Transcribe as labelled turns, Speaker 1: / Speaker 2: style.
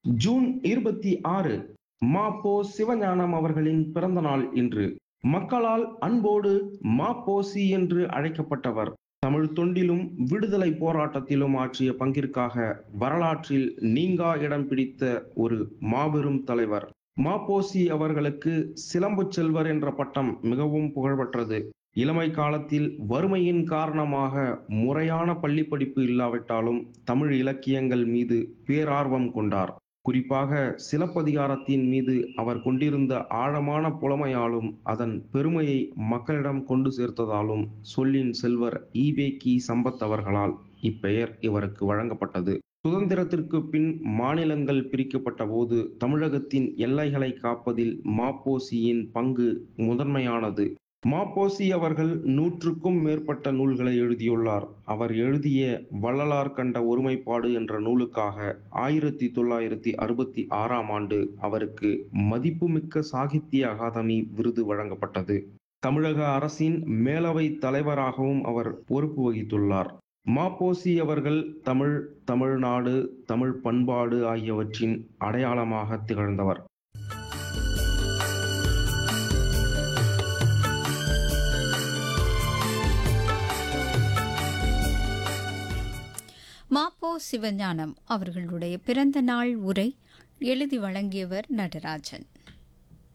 Speaker 1: June இருபத்தி ஆறு மாப்போ சிவஞானம் அவர்களின் பிறந்த நாள் இன்று மக்களால் அன்போடு மாப்போசி என்று அழைக்கப்பட்டவர் தமிழ் தொண்டிலும் விடுதலை போராட்டத்திலும் ஆற்றிய பங்கிற்காக வரலாற்றில் நீங்கா இடம் பிடித்த ஒரு மாபெரும் தலைவர் மாப்போசி அவர்களுக்கு சிலம்பு செல்வர் என்ற பட்டம் மிகவும் புகழ்பெற்றது இளமை காலத்தில் வறுமையின் காரணமாக முறையான பள்ளி படிப்பு இல்லாவிட்டாலும் தமிழ் இலக்கியங்கள் மீது பேரார்வம் கொண்டார் குறிப்பாக சிலப்பதிகாரத்தின் மீது அவர் கொண்டிருந்த ஆழமான புலமையாலும் அதன் பெருமையை மக்களிடம் கொண்டு சேர்த்ததாலும் சொல்லின் செல்வர் ஈவேக்கி சம்பத் அவர்களால் இப்பெயர் இவருக்கு வழங்கப்பட்டது சுதந்திரத்திற்கு பின் மாநிலங்கள் பிரிக்கப்பட்ட போது தமிழகத்தின் எல்லைகளை காப்பதில் மாப்போசியின் பங்கு முதன்மையானது மாப்போசி அவர்கள் நூற்றுக்கும் மேற்பட்ட நூல்களை எழுதியுள்ளார் அவர் எழுதிய வள்ளலார் கண்ட ஒருமைப்பாடு என்ற நூலுக்காக ஆயிரத்தி தொள்ளாயிரத்தி அறுபத்தி ஆறாம் ஆண்டு அவருக்கு மதிப்புமிக்க சாகித்ய அகாதமி விருது வழங்கப்பட்டது தமிழக அரசின் மேலவை தலைவராகவும் அவர் பொறுப்பு வகித்துள்ளார் மாப்போசி அவர்கள் தமிழ் தமிழ்நாடு தமிழ் பண்பாடு ஆகியவற்றின் அடையாளமாக திகழ்ந்தவர்
Speaker 2: மாப்போ சிவஞானம் அவர்களுடைய பிறந்த நாள் உரை எழுதி வழங்கியவர் நடராஜன்